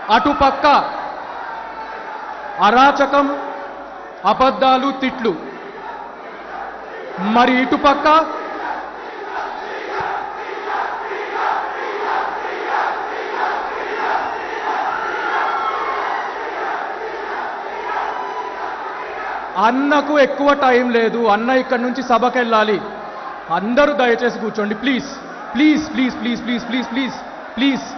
అటుపక్క అరాచకం అబద్ధాలు తిట్లు మరి ఇటుపక్క అన్నకు ఎక్కువ టైం లేదు అన్న ఇక్కడి నుంచి సభకి వెళ్ళాలి అందరూ దయచేసి కూర్చోండి please please please please please please please please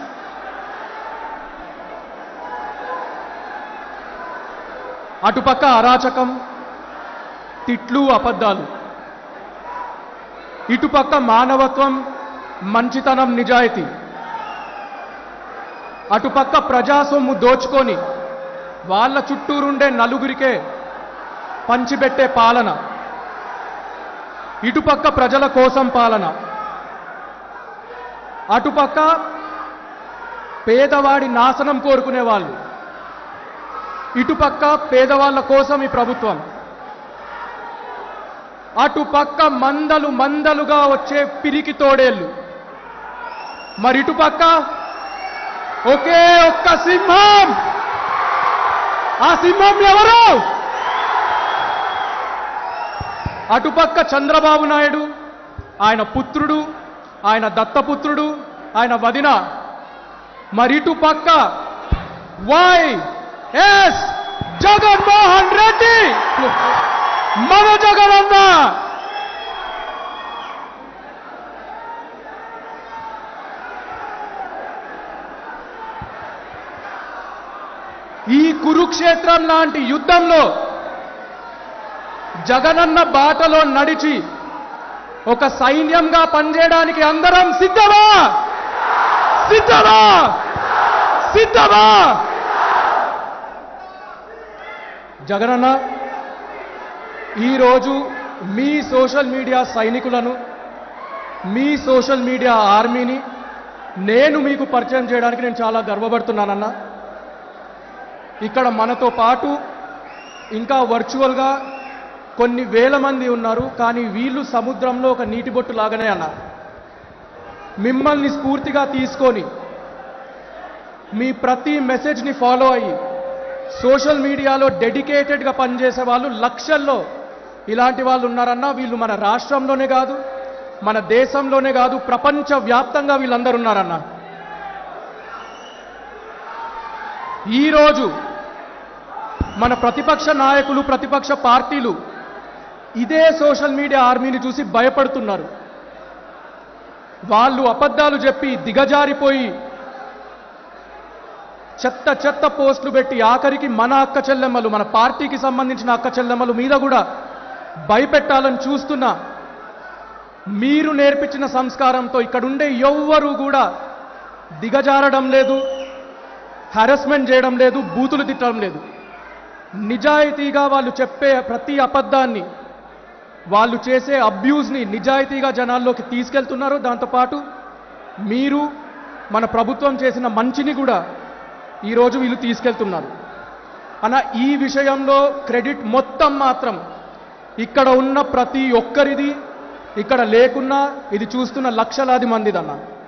అటుపక్క అరాచకం తిట్లు అబద్ధాలు ఇటుపక్క మానవత్వం మంచితనం నిజాయితీ అటుపక్క ప్రజాసొమ్ము దోచుకొని వాళ్ళ చుట్టూరుండే నలుగురికే పంచిపెట్టే పాలన ఇటుపక్క ప్రజల కోసం పాలన అటుపక్క పేదవాడి నాశనం కోరుకునే వాళ్ళు ఇటుపక్క పేదవాళ్ళ కోసం ఈ ప్రభుత్వం అటుపక్క మందలు మందలుగా వచ్చే పిరికి తోడేళ్ళు మరి ఇటుపక్క ఒకే ఒక్క సింహం ఆ సింహం ఎవరు అటుపక్క చంద్రబాబు నాయుడు ఆయన పుత్రుడు ఆయన దత్తపుత్రుడు ఆయన వదిన మరిటు పక్క వై ఎస్ జగన్మోహన్ రెడ్డి మన జగనన్న ఈ కురుక్షేత్రం లాంటి యుద్ధంలో జగనన్న బాటలో నడిచి ఒక సైన్యంగా పనిచేయడానికి అందరం సిద్ధమా సిద్ధమా సిద్ధమా జగనన్న ఈరోజు మీ సోషల్ మీడియా సైనికులను మీ సోషల్ మీడియా ఆర్మీని నేను మీకు పరిచయం చేయడానికి నేను చాలా గర్వపడుతున్నానన్నా ఇక్కడ మనతో పాటు ఇంకా వర్చువల్గా కొన్ని వేల మంది ఉన్నారు కానీ వీళ్ళు సముద్రంలో ఒక నీటి బొట్టు లాగానే అన్నారు మిమ్మల్ని స్ఫూర్తిగా తీసుకొని మీ ప్రతి మెసేజ్ని ఫాలో అయ్యి సోషల్ మీడియాలో డెడికేటెడ్గా పనిచేసే వాళ్ళు లక్షల్లో ఇలాంటి వాళ్ళు ఉన్నారన్నా వీళ్ళు మన రాష్ట్రంలోనే కాదు మన దేశంలోనే కాదు ప్రపంచ వ్యాప్తంగా వీళ్ళందరూ ఉన్నారన్న ఈరోజు మన ప్రతిపక్ష నాయకులు ప్రతిపక్ష పార్టీలు ఇదే సోషల్ మీడియా ఆర్మీని చూసి భయపడుతున్నారు వాళ్ళు అబద్ధాలు చెప్పి దిగజారిపోయి చెత్త చెత్త పోస్టులు పెట్టి ఆఖరికి మన అక్క చెల్లెమ్మలు మన పార్టీకి సంబంధించిన అక్క చెల్లెమ్మలు మీద కూడా భయపెట్టాలని చూస్తున్నా మీరు నేర్పించిన సంస్కారంతో ఇక్కడుండే ఎవ్వరూ కూడా దిగజారడం లేదు హారెస్మెంట్ చేయడం లేదు బూతులు తిట్టడం లేదు నిజాయితీగా వాళ్ళు చెప్పే ప్రతి అబద్ధాన్ని వాళ్ళు చేసే అబ్యూస్ని నిజాయితీగా జనాల్లోకి తీసుకెళ్తున్నారు దాంతోపాటు మీరు మన ప్రభుత్వం చేసిన మంచిని కూడా ఈరోజు వీళ్ళు తీసుకెళ్తున్నారు అన్న ఈ విషయంలో క్రెడిట్ మొత్తం మాత్రం ఇక్కడ ఉన్న ప్రతి ఒక్కరిది ఇక్కడ లేకున్నా ఇది చూస్తున్న లక్షలాది మందిదన్న